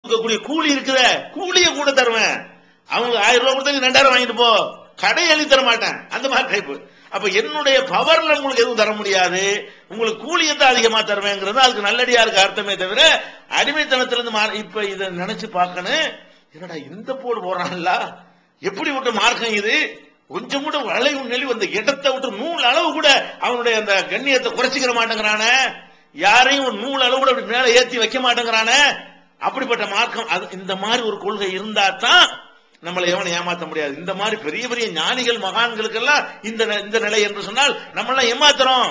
கொடுக்கக்கூடிய கூலி இருக்குத கூலிய கூட தருவேன் அவங்க ஆயிரம் ரூபாய் கொடுத்தா ரெண்டாயிரம் வாங்கிட்டு போ கடை எழுதி தர மாட்டேன் அந்த மாதிரி டைப் அப்ப என்னுடைய பவர்ல உங்களுக்கு எதுவும் தர முடியாது உங்களுக்கு கூலியை தான் அதிகமா தருவேங்கிறது அதுக்கு நல்லடியாருக்கு அர்த்தமே தவிர அடிமைத்தனத்திலிருந்து மாற இப்ப இதை நினைச்சு பார்க்கணும் என்னடா இந்த போடு போறான்ல எப்படி விட்டு மார்க்கம் இது கொஞ்சம் கூட வளைவு நெளிவு அந்த இடத்தை விட்டு நூல் அளவு கூட அவனுடைய அந்த கண்ணியத்தை குறைச்சிக்கிற மாட்டேங்கிறானே யாரையும் ஒரு நூல் அளவு கூட அப்படி மேல ஏத்தி வைக்க மாட்டேங்கிறானே அப்படிப்பட்ட மார்க்கம் அது இந்த மாதிரி ஒரு கொள்கை இருந்தா தான் நம்மளை எவனை ஏமாத்த முடியாது இந்த மாதிரி பெரிய பெரிய ஞானிகள் மகான்களுக்கெல்லாம் இந்த நி- இந்த நிலை என்று சொன்னால் நம்மளாம் ஏமாத்துறோம்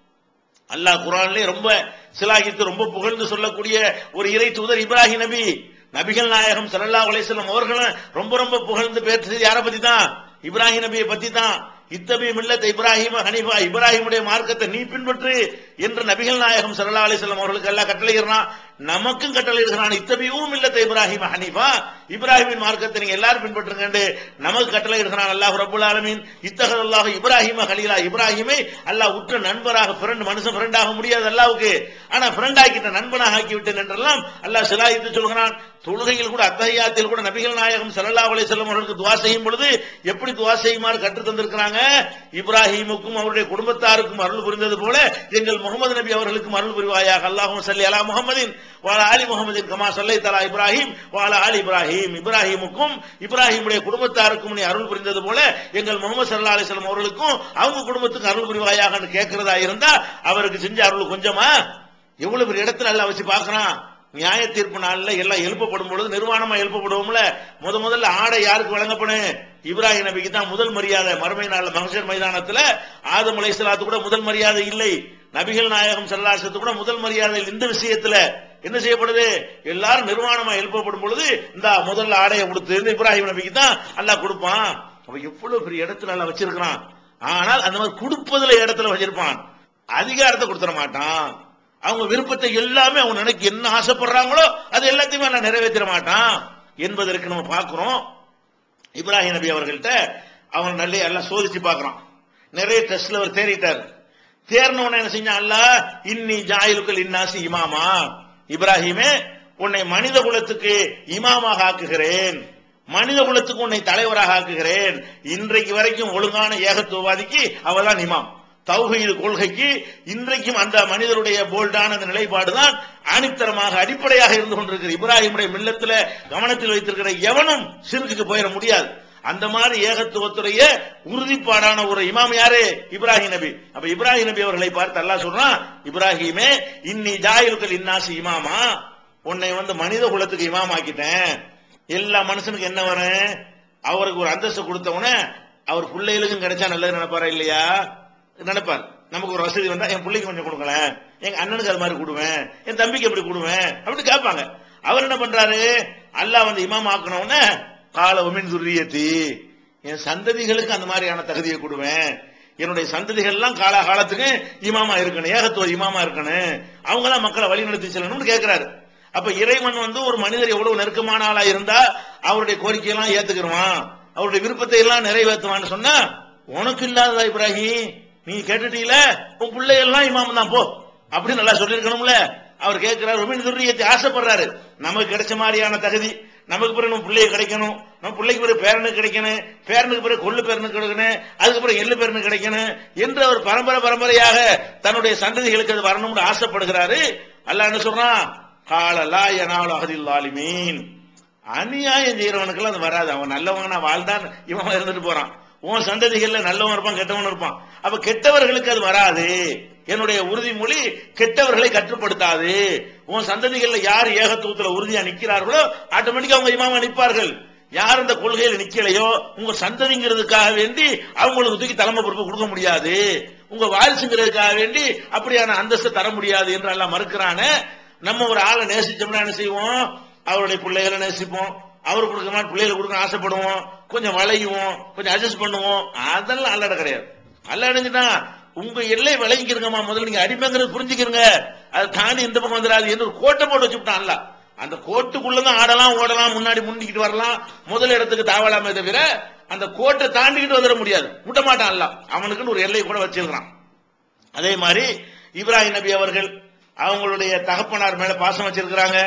அல்லாஹ் குரான்லயே ரொம்ப சிலாகித்து ரொம்ப புகழ்ந்து சொல்லக்கூடிய ஒரு இறை தூதர் இப்ராஹிம் நபி நபிகள் நாயகம் ஸல்லல்லாஹு அலைஹி வஸல்லம் அவர்களும் ரொம்ப ரொம்ப புகழ்ந்து பேசுறது யாரை பத்தி தான் இப்ராஹிம் நபியை பத்தி தான் இத்தபி மில்லத் இப்ராஹிம் ஹனீஃபா இப்ராஹிமுடைய மார்க்கத்தை நீ பின்பற்று என்று நபிகள் நாயகம் ஸல்லல்லாஹு அலைஹி வஸல்லம் அவர்களுக்கு எல்லாம் கட்டளையிடுறான் நமக்கும் கட்டளையிடுகிறான் இத்தபியும் மில்லத் இப்ராஹிம் ஹனீஃபா இப்ராஹிமின் மார்க்கத்தை நீங்க எல்லாரும் பின்பற்றுங்க நமக்கு கட்டளையிடுகிறான் அல்லாஹ் ரப்பல் ஆலமீன் இத்தகர் அல்லாஹ் இப்ராஹிம கலீலா இப்ராஹிமை அல்லாஹ் உற்ற நண்பராக ஃப்ரெண்ட் மனுஷன் ஃப்ரெண்ட் ஆக முடியாது அல்லாஹ்வுக்கு ஆனா ஃப்ரெண்ட் ஆக்கிட்ட நண்பனாக ஆக்கி விட்டேன் என்றெல்லாம் அல்லாஹ் சிலாயித்து சொல்கிறான் தொழுகையில் கூட அத்தஹியாத்தில் கூட நபிகள் நாயகம் ஸல்லல்லாஹு அலைஹி வஸல்லம் அவர்களுக்கு துஆ செய்யும் பொழுது எப்படி துஆ செய்யுமாறு கற்றுத் தந்திருக்கிறாங்க இப்ராஹிமுக்கும் அவருடைய குடும்பத்தாருக்கும் அருள் புரிந்தது போல எங்கள் முகமது நபி அவர்களுக்கும் அருள் புரிவாயாக அல்லாஹும் சல்லி அலா முஹம்மதின் வாலா ஆலி முஹம்மதின் கமா சல்லை தலா இப்ராஹிம் வாலா ஆலி இப்ராஹிம் இப்ராஹிமுக்கும் இப்ராஹிமுடைய குடும்பத்தாருக்கும் நீ அருள் புரிந்தது போல எங்கள் முகமது சல்லா அலிஸ்லாம் அவர்களுக்கும் அவங்க குடும்பத்துக்கு அருள் புரிவாயாகன்னு கேட்கிறதா இருந்தா அவருக்கு செஞ்ச அருள் கொஞ்சமா எவ்வளவு பெரிய இடத்துல எல்லாம் வச்சு பார்க்கறான் நியாய தீர்ப்பு நாள்ல எல்லாம் எழுப்பப்படும் பொழுது நிர்வாணமா எழுப்பப்படுவோம்ல முத முதல்ல ஆடை யாருக்கு வழங்கப்படும் இப்ராஹிம் நபிக்கு தான் முதல் மரியாதை மறுமை நாள்ல மகசர் மைதானத்துல ஆதம் அலைஹிஸ்ஸலாத்து கூட முதல் மரியாதை இல்லை நபிகள் நாயகம் சல்லாசத்து கூட முதல் மரியாதை இல்லை. இந்த விஷயத்துல என்ன செய்யப்படுது எல்லாரும் நிர்வாணமா எழுப்பப்படும் பொழுது இந்த முதல்ல ஆடையை கொடுத்து இந்த இப்ராஹிம் நபிக்கு தான் அல்லாஹ் கொடுப்பான் அப்ப எவ்வளவு பெரிய இடத்துல எல்லாம் வச்சிருக்கிறான் ஆனால் அந்த மாதிரி கொடுப்பதுல இடத்துல வச்சிருப்பான் அதிகாரத்தை கொடுத்துட மாட்டான் அவங்க விருப்பத்தை எல்லாமே அவங்க நினைக்க என்ன ஆசைப்படுறாங்களோ அது எல்லாத்தையுமே நான் நிறைவேற்ற மாட்டான் என்பதற்கு நம்ம பார்க்கிறோம் இப்ராஹிம் நபி அவர்கள்ட்ட அவன் நல்ல எல்லாம் சோதிச்சு பார்க்கறான் நிறைய டெஸ்ட்ல அவர் தேறிட்டார் தேர்ன உடனே என்ன செஞ்சான் அல்லாஹ் இன்னி ஜாயிலுக்கள் இன்னாசி இமாமா இப்ராஹிமே உன்னை மனித குலத்துக்கு இமாமாக ஆக்குகிறேன் மனித குலத்துக்கு உன்னை தலைவராக ஆக்குகிறேன் இன்றைக்கு வரைக்கும் ஒழுங்கான ஏகத்துவவாதிக்கு அவதான் இமாம் தௌஹீது கொள்கைக்கு இன்றைக்கும் அந்த மனிதருடைய போல்டான அந்த நிலைப்பாடுதான் ஆணித்தரமாக அடிப்படையாக இருந்து கொண்டிருக்கிற இப்ராஹிமுடைய மில்லத்துல கவனத்தில் வைத்திருக்கிற எவனும் சிறுக்குக்கு போயிட முடியாது அந்த மாதிரி ஏகத்துவத்துடைய உறுதிப்பாடான ஒரு இமாம் யாரு இப்ராஹிம் நபி அப்ப இப்ராஹிம் நபி அவர்களை பார்த்து அல்லாஹ் சொல்றான் இப்ராஹிமே இன்னி ஜாயிலுக்கள் இன்னாசி இமாமா உன்னை வந்து மனித குலத்துக்கு இமாம் ஆக்கிட்டேன் எல்லா மனுஷனுக்கு என்ன வரும் அவருக்கு ஒரு அந்தஸ்து கொடுத்தவன அவர் பிள்ளைகளுக்கும் கிடைச்சா நல்லது நினைப்பாரா இல்லையா நினைப்பார் நமக்கு ஒரு வசதி வந்தா என் பிள்ளைக்கு கொஞ்சம் கொடுங்களேன் எங்க அண்ணனுக்கு அது மாதிரி கொடுவேன் என் தம்பிக்கு எப்படி கொடுவேன் அப்படின்னு கேட்பாங்க அவர் என்ன பண்றாரு அல்லாஹ் வந்து இமாம் ஆக்கணும்னு கால உமின் துரியத்தி என் சந்ததிகளுக்கு அந்த மாதிரியான தகுதியை கொடுவேன் என்னுடைய சந்ததிகள் எல்லாம் கால காலத்துக்கு இமாமா இருக்கணும் ஏகத்துவ இமாமா இருக்கணும் அவங்க தான் மக்களை வழி நடத்தி செல்லணும்னு கேட்கிறாரு அப்ப இறைவன் வந்து ஒரு மனிதர் எவ்வளவு நெருக்கமான ஆளா இருந்தா அவருடைய கோரிக்கையெல்லாம் ஏத்துக்கிடுவான் அவருடைய விருப்பத்தை எல்லாம் நிறைவேற்றுவான்னு சொன்னா உனக்கு இல்லாததா இப்ராஹிம் நீ கேட்டுட்டீல உன் பிள்ளைகள்லாம் இமாம் தான் போ அப்படின்னு நல்லா சொல்லியிருக்கணும்ல அவர் கேட்கிறார் உமின் துரியத்தை ஆசைப்படுறாரு நமக்கு கிடைச்ச மாதிரியான தகுதி நமக்கு பிறகு நம்ம பிள்ளைய கிடைக்கணும் நம்ம பிள்ளைக்கு பிறகு பேரனுக்கு கிடைக்கணும் பேரனுக்கு பிறகு கொள்ளு பேரனுக்கு கிடைக்கணும் அதுக்கு பிறகு எள்ளு பேரனுக்கு கிடைக்கணும் என்று அவர் பரம்பரை பரம்பரையாக தன்னுடைய சந்ததிகளுக்கு அது வரணும்னு ஆசைப்படுகிறாரு அல்லாஹ் என்ன சொல்றான் காலலா எனால் அகதில் ஆலிமீன் அநியாயம் செய்யறவனுக்கெல்லாம் அது வராது அவன் நல்லவனா வாழ்ந்தான் இவன் இருந்துட்டு போறான் உன் சந்ததிகள்ல நல்லவன் இருப்பான் கெட்டவன் இருப்பான் அப்ப கெட்டவர்களுக்கு அது வராது என்னுடைய உறுதிமொழி கெட்டவர்களை கட்டுப்படுத்தாது உன் சந்ததிகள்ல யார் ஏகத்துவத்துல உறுதியா நிக்கிறார்களோ ஆட்டோமேட்டிக்கா அவங்க இமாமா நிற்பார்கள் யார் இந்த கொள்கையில நிக்கலையோ உங்க சந்ததிங்கிறதுக்காக வேண்டி அவங்களுக்கு தூக்கி தலைமை பொறுப்பு கொடுக்க முடியாது உங்க வாரிசுங்கிறதுக்காக வேண்டி அப்படியான அந்தஸ்தை தர முடியாது என்று எல்லாம் மறுக்கிறானே நம்ம ஒரு ஆளை நேசிச்சோம்னா என்ன செய்வோம் அவருடைய பிள்ளைகளை நேசிப்போம் அவர் கொடுக்க மாதிரி பிள்ளைகளை கொடுக்க ஆசைப்படுவோம் கொஞ்சம் வளையுவோம் கொஞ்சம் அட்ஜஸ்ட் பண்ணுவோம் அதெல்லாம் அல்லட கிடையாது அல்ல அடைஞ்சுட்டா உங்க எல்லை விளங்கிக்கிறங்கம்மா முதல்ல நீங்க அடிமைங்கிறது புரிஞ்சுக்கிறங்க அதை தாண்டி இந்த பக்கம் வந்துடாது என்று ஒரு கோட்டை போட்டு வச்சுட்டான் அல்ல அந்த கோட்டுக்குள்ளதான் ஆடலாம் ஓடலாம் முன்னாடி முன்னிக்கிட்டு வரலாம் முதல் இடத்துக்கு தாவலாமே தவிர அந்த கோட்டை தாண்டிக்கிட்டு வந்துட முடியாது விட மாட்டான் அல்ல அவனுக்குன்னு ஒரு எல்லை கூட வச்சிருக்கிறான் அதே மாதிரி இப்ராஹிம் நபி அவர்கள் அவங்களுடைய தகப்பனார் மேல பாசம் வச்சிருக்கிறாங்க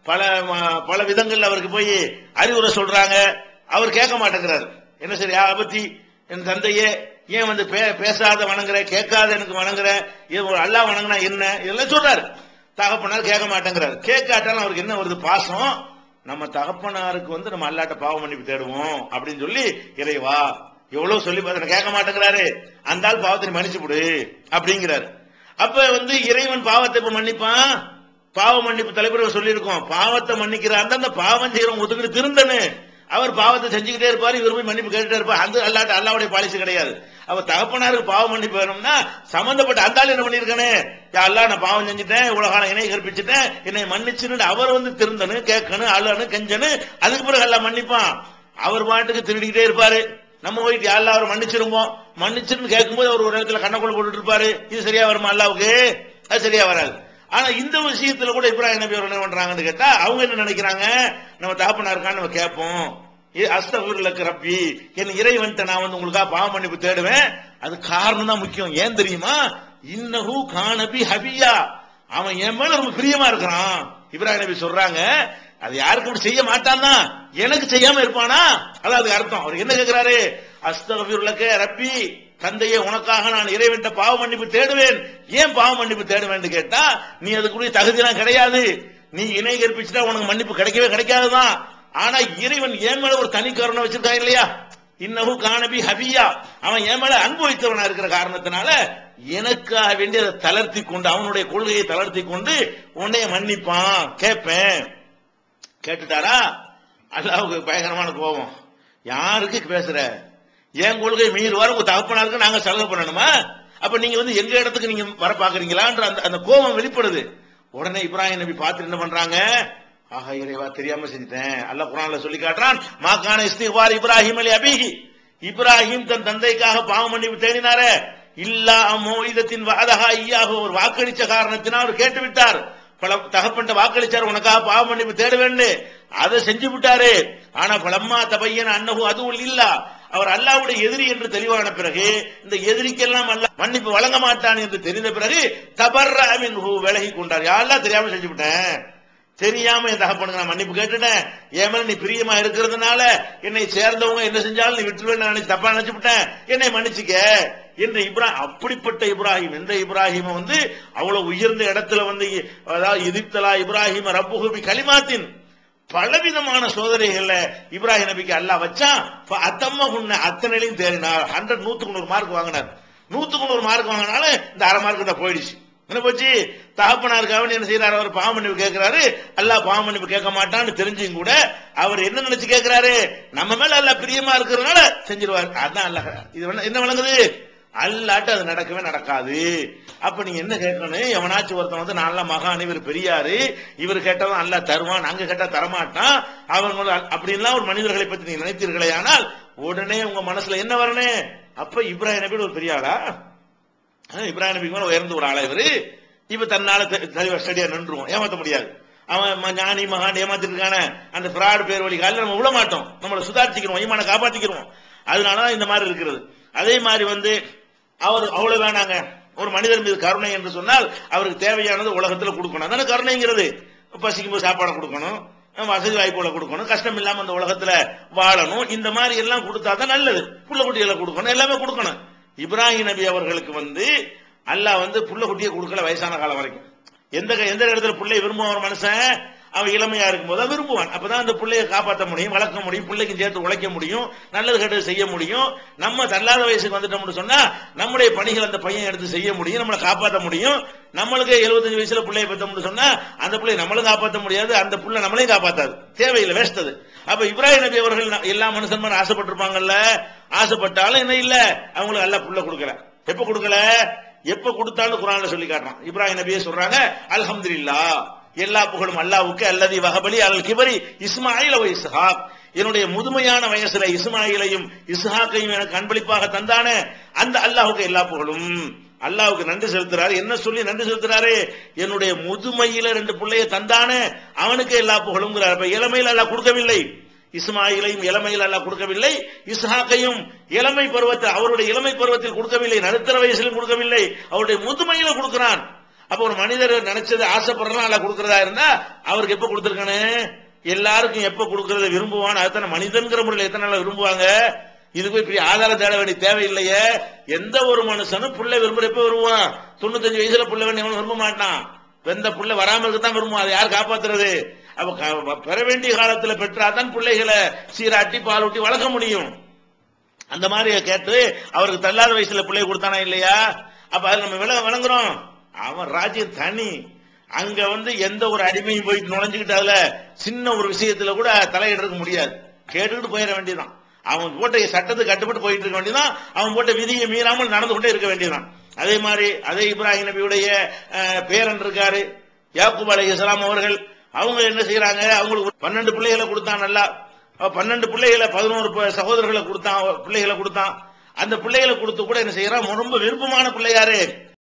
பல ம- பல விதங்கள்ல அவருக்கு போய் அறிவுரை சொல்றாங்க அவர் கேட்க மாட்டேங்கிறாரு என்ன சரி ஆபத்தி என் தந்தையே ஏன் வந்து பே- பேசாத வணங்குற கேட்காத எனக்கு வணங்குற இது ஒரு அல்லாஹ் வணங்குனா என்ன இதெல்லாம் சொல்றாரு தகப்பனார் கேட்க மாட்டேங்கிறாரு கேட்காட்டாலும் அவருக்கு என்ன வருது பாசம் நம்ம தகப்பனாருக்கு வந்து நம்ம அல்லாட்ட பாவம் மன்னிப்பு தேடுவோம் அப்படின்னு சொல்லி இறைவா எவ்வளவு சொல்லி பார்த்து கேட்க மாட்டேங்கிறாரு அந்த ஆள் பாவத்தை நீ மன்னிச்சு விடு அப்படிங்கிறாரு அப்ப வந்து இறைவன் பாவத்தை இப்ப மன்னிப்பான் பாவ மன்னிப்பு தலைவர் சொல்லியிருக்கோம் பாவத்தை மன்னிக்கிறார் அந்த பாவம் செய்யறவங்க ஒத்துக்கிட்டு திருந்தனு அவர் பாவத்தை செஞ்சுக்கிட்டே இருப்பாரு இவர் போய் மன்னிப்பு கேட்டுட்டே இருப்பார் அந்த அல்லாட்ட அல்லாவுடைய பாலிசி கிடையாது அவர் தகப்பனாருக்கு பாவ மன்னிப்பு வேணும்னா சம்பந்தப்பட்ட அந்த ஆள் என்ன பண்ணிருக்கானே யா அல்லாஹ் நான் பாவம் செஞ்சுட்டேன் இவ்வளவு காலம் இணை கற்பிச்சுட்டேன் என்னை மன்னிச்சுன்னு அவர் வந்து திருந்தனு கேட்கணும் அழனு கெஞ்சனு அதுக்கு பிறகு எல்லாம் மன்னிப்பான் அவர் பாட்டுக்கு திருடிக்கிட்டே இருப்பாரு நம்ம போயிட்டு யா அல்லாஹ் அவர் மன்னிச்சிருப்போம் மன்னிச்சுன்னு கேட்கும்போது அவர் ஒரு இடத்துல கண்ணக்குள்ள போட்டுட்டு இருப்பாரு இது சரியா வருமா அல்லாவுக்கு அது சரியா வராது ஆனா இந்த விஷயத்துல கூட இப்ராஹிம் நபி அவர் என்ன பண்றாங்கன்னு கேட்டா அவங்க என்ன நினைக்கிறாங்க நம்ம தகப்பனா இருக்கான்னு நம்ம கேட்போம் அஸ்தகுருக்கு ரப்பி என் இறைவன்ட்ட நான் வந்து உங்களுக்காக பாவ மன்னிப்பு தேடுவேன் அது காரணம் தான் முக்கியம் ஏன் தெரியுமா இன்னஹு கானபி ஹபியா அவன் என் மேல ரொம்ப பிரியமா இருக்கிறான் இப்ராஹிம் நபி சொல்றாங்க அது யாருக்கும் அப்படி செய்ய மாட்டான்னா எனக்கு செய்யாம இருப்பானா அதான் அதுக்கு அர்த்தம் அவர் என்ன கேட்கிறாரு அஸ்தகுருலக்க ரப்பி தந்தையே உனக்காக நான் இறைவன்ட்ட பாவ மன்னிப்பு தேடுவேன் ஏன் பாவ மன்னிப்பு தேடுவேன்னு கேட்டா நீ அதுக்குரிய தகுதியெல்லாம் கிடையாது நீ இணை கற்பிச்சுட்டா உனக்கு மன்னிப்பு கிடைக்கவே கிடைக்காதுதான் ஆனா இறைவன் என் மேல ஒரு தனி கருணை வச்சிருக்கான் இல்லையா இன்னஹு கானபி ஹபியா அவன் என் மேல அன்பு வைத்தவனா இருக்கிற காரணத்தினால எனக்காக வேண்டி அதை தளர்த்தி கொண்டு அவனுடைய கொள்கையை தளர்த்தி கொண்டு உன்னைய மன்னிப்பான் கேட்பேன் கேட்டுட்டாரா அல்லாவுக்கு பயங்கரமான கோபம் யாருக்கு பேசுற என் கொள்கை மீறுவார் உங்க தகப்பனாருக்கு நாங்க சலுகை பண்ணணுமா அப்ப நீங்க வந்து எங்க இடத்துக்கு நீங்க வர பாக்குறீங்களான்ற அந்த அந்த கோபம் வெளிப்படுது உடனே இப்ராஹிம் நபி பார்த்து என்ன பண்றாங்க ஆஹா இறைவா தெரியாம செஞ்சுட்டேன் அல்லாஹ் குரான்ல சொல்லி காட்டுறான் மாக்கான இஸ்திக்பார் இப்ராஹிம் அலி அபிஹி இப்ராஹிம் தன் தந்தைக்காக பாவம் மன்னிப்பு தேடினாரே இல்லா மோயிதத்தின் வாதகா ஐயாக ஒரு வாக்களிச்ச காரணத்தினால் அவர் கேட்டு விட்டார் பல தகப்பன்ட்ட வாக்களிச்சார் உனக்காக பாவம் மன்னிப்பு தேட வேண்டும் அதை செஞ்சு விட்டாரு ஆனா பலம்மா தபையன் அன்னகு அதுவும் இல்ல அவர் அல்லாவுடைய எதிரி என்று தெளிவான பிறகு இந்த எதிரிக்கெல்லாம் அல்ல மன்னிப்பு வழங்க மாட்டான் என்று தெரிந்த பிறகு தபர்ராமின் விலகி கொண்டார் யாரெல்லாம் தெரியாம செஞ்சு விட்டேன் தெரியாம என் தகப்பனுக்கு நான் மன்னிப்பு கேட்டுட்டேன் என் மேல நீ பிரியமா இருக்கிறதுனால என்னை சேர்ந்தவங்க என்ன செஞ்சாலும் நீ விட்டுருவேன் நான் தப்பா நினைச்சு விட்டேன் என்னை மன்னிச்சுக்க என்று இப்ராஹிம் அப்படிப்பட்ட இப்ராஹிம் எந்த இப்ராஹிம் வந்து அவ்வளவு உயர்ந்த இடத்துல வந்து அதாவது எதிர்த்தலா இப்ராஹிம் ரப்புஹுபி கலிமாத்தின் பலவிதமான சோதனைகள்ல இப்ராஹிம் நபிக்கு அல்லாஹ் வச்சான் அத்தம்மா உன்ன அத்தனையிலையும் தேறினார் ஹண்ட்ரட் நூத்துக்கு நூறு மார்க் வாங்கினார் நூத்துக்கு நூறு மார்க் வாங்கினால இந்த அரை மார்க் தான் போயிடுச்சு என்ன போச்சு தகப்பனாருக்காக என்ன செய்யறாரு அவர் பாவமன்னிப்பு கேட்கிறாரு அல்லாஹ் பாவமன்னிப்பு கேட்க மாட்டான்னு தெரிஞ்சும் கூட அவர் என்ன நினைச்சு கேட்கிறாரு நம்ம மேல அல்லாஹ் பிரியமா இருக்கிறதுனால செஞ்சிருவாரு அதான் அல்லாஹ் இது என்ன- என்ன விளங்குது அல்லாட்டு அது நடக்கவே நடக்காது அப்ப நீங்க என்ன கேட்கணும் எவனாச்சும் ஒருத்தன் வந்து நல்ல மகான் இவர் பெரியாரு இவர் கேட்டவன் அல்ல தருவான் அங்க கேட்டா தரமாட்டான் அவங்க அப்படின்லாம் ஒரு மனிதர்களை பத்தி நீங்க நினைத்தீர்களே ஆனால் உடனே உங்க மனசுல என்ன வரணும் அப்ப இப்ராஹிம் நபி ஒரு பெரிய ஆளா ஆனா, இப்ராஹிம் நபிக்கு மேல உயர்ந்த ஒரு ஆளா இவரு இப்ப தன்னால தெ- தெளிவா ஸ்டடியா நின்றுவோம் ஏமாத்த முடியாது அவன் ம- ஞானி மகான் ஏமாத்திட்டு இருக்கானே அந்த பிராட் பேர் வழி காலில் நம்ம விட மாட்டோம் நம்மளை சுதாரிச்சுக்கிறோம் ஈமான காப்பாத்திக்கிறோம் அதனாலதான் இந்த மாதிரி இருக்கிறது அதே மாதிரி வந்து அவர் அவ்வளவு வேணாங்க ஒரு மனிதர் மீது கருணை என்று சொன்னால் அவருக்கு தேவையானது உலகத்துல கொடுக்கணும் அதான கருணைங்கிறது பசிக்கும் போது சாப்பாடு கொடுக்கணும் வசதி வாய்ப்புகளை கொடுக்கணும் கஷ்டம் இல்லாம அந்த உலகத்துல வாழணும் இந்த மாதிரி எல்லாம் கொடுத்தா தான் நல்லது புள்ள குட்டிகளை கொடுக்கணும் எல்லாமே கொடுக்கணும் இப்ராஹிம் நபி அவர்களுக்கு வந்து அல்லாஹ் வந்து புள்ள குட்டியை கொடுக்கல வயசான காலம் வரைக்கும் எந்த க- எந்த இடத்துல பிள்ளை விரும்புவான் ஒரு மனுஷன் அவன் இளமையா இருக்கும்போது தான் விரும்புவான் அப்பதான் அந்த பிள்ளையை காப்பாற்ற முடியும் வளர்க்க முடியும் பிள்ளைக்கு சேர்த்து உழைக்க முடியும் நல்லது கெட்டது செய்ய முடியும் நம்ம தள்ளாத வயசுக்கு வந்துட்டோம்னு சொன்னா நம்முடைய பணிகள் அந்த பையன் எடுத்து செய்ய முடியும் நம்மளை காப்பாற்ற முடியும் நம்மளுக்கு 75 வயசுல பிள்ளைய பெற்றோம்னு சொன்னா அந்த பிள்ளையை நம்மளும் காப்பாற்ற முடியாது அந்த புள்ள நம்மளையும் காப்பாத்தாது தேவையில்லை வேஸ்டது அப்ப இப்ராஹிம் நபி அவர்கள் ந- எல்லா மனுஷன்மாரும் ஆசைப்பட்டிருப்பாங்கல்ல ஆசைப்பட்டாலும் என்ன இல்ல அவங்களுக்கு நல்ல புள்ள கொடுக்கல எப்ப கொடுக்கல எப்ப கொடுத்தாலும் குரான்ல சொல்லி காட்டுறான் இப்ராஹிம் நபியே சொல்றாங்க அல்ஹம்துலில்லாஹ் எல்லா புகழும் அல்லாவுக்கு அல்லதி வகபலி அல் கிபரி இஸ்மாயில் அவ இஸ்ஹாக் என்னுடைய முதுமையான வயசுல இஸ்மாயிலையும் இஸ்ஹாக்கையும் எனக்கு அன்பளிப்பாக தந்தானே அந்த அல்லாஹ்வுக்கு எல்லா புகழும் அல்லாஹ்வுக்கு நன்றி செலுத்துறாரு என்ன சொல்லி நன்றி செலுத்துறாரு என்னுடைய முதுமையில ரெண்டு பிள்ளைய தந்தானே அவனுக்கு எல்லா புகழுங்கிறார் அப்ப இளமையில் அல்லாஹ் கொடுக்கவில்லை இஸ்மாயிலையும் இளமையில் அல்லாஹ் கொடுக்கவில்லை இஸ்ஹாக்கையும் இளமை பருவத்தில் அவருடைய இளமை பருவத்தில் கொடுக்கவில்லை நடுத்தர வயசிலும் கொடுக்கவில்லை அவருடைய முதுமையில கொடுக்கிறான் அப்ப ஒரு மனிதர் நினைச்சது ஆசைப்படுறதும் அல்ல கொடுக்கறதா இருந்தா அவருக்கு எப்ப கொடுத்துருக்கணும் எல்லாருக்கும் எப்ப கொடுக்கறத விரும்புவான் அதுதானே மனிதன்கிற முறையில் எத்தனை நாள் விரும்புவாங்க இது போய் பெரிய ஆதாரம் தேட வேண்டிய தேவையில்லையே எந்த ஒரு மனுஷனும் புள்ள விரும்புற எப்ப விரும்புவான் தொண்ணூத்தஞ்சு வயசுல புள்ள வேணும் எவனும் விரும்ப மாட்டான் வெந்த புள்ள வராம இருக்கத்தான் விரும்புவான் அதை யார் காப்பாத்துறது அப்ப க- பெற வேண்டிய காலத்துல பெற்றாதான் பிள்ளைகளை சீராட்டி பாலூட்டி வளர்க்க முடியும் அந்த மாதிரி கேட்டு அவருக்கு தள்ளாத வயசுல பிள்ளை கொடுத்தானா இல்லையா அப்ப அது நம்ம விளங்க விளங்குறோம் அவன் ராஜ்யம் தனி அங்க வந்து எந்த ஒரு அடிமையும் போய் நுழைஞ்சுக்கிட்டு அதுல சின்ன ஒரு விஷயத்துல கூட தலையிட முடியாது கேட்டுக்கிட்டு போயிட வேண்டியதான் அவன் போட்ட சட்டத்துக்கு கட்டுப்பட்டு போயிட்டு இருக்க வேண்டியதான் அவன் போட்ட விதியை மீறாமல் நடந்து கொண்டே இருக்க வேண்டியதான் அதே மாதிரி அதே இப்ராஹிம் நபியுடைய அஹ், பேரன் இருக்காரு யாக்கூப் அலை இஸ்லாம் அவர்கள் அவங்க என்ன செய்யறாங்க அவங்களுக்கு பன்னெண்டு பிள்ளைகளை கொடுத்தான் நல்லா அவ பன்னெண்டு பிள்ளைகளை பதினோரு ப- சகோதரர்களை கொடுத்தான் அவ பிள்ளைகளை கொடுத்தான் அந்த பிள்ளைகளை கொடுத்து கூட என்ன செய்யறான் ரொம்ப விருப்பமான பிள்ளையாரு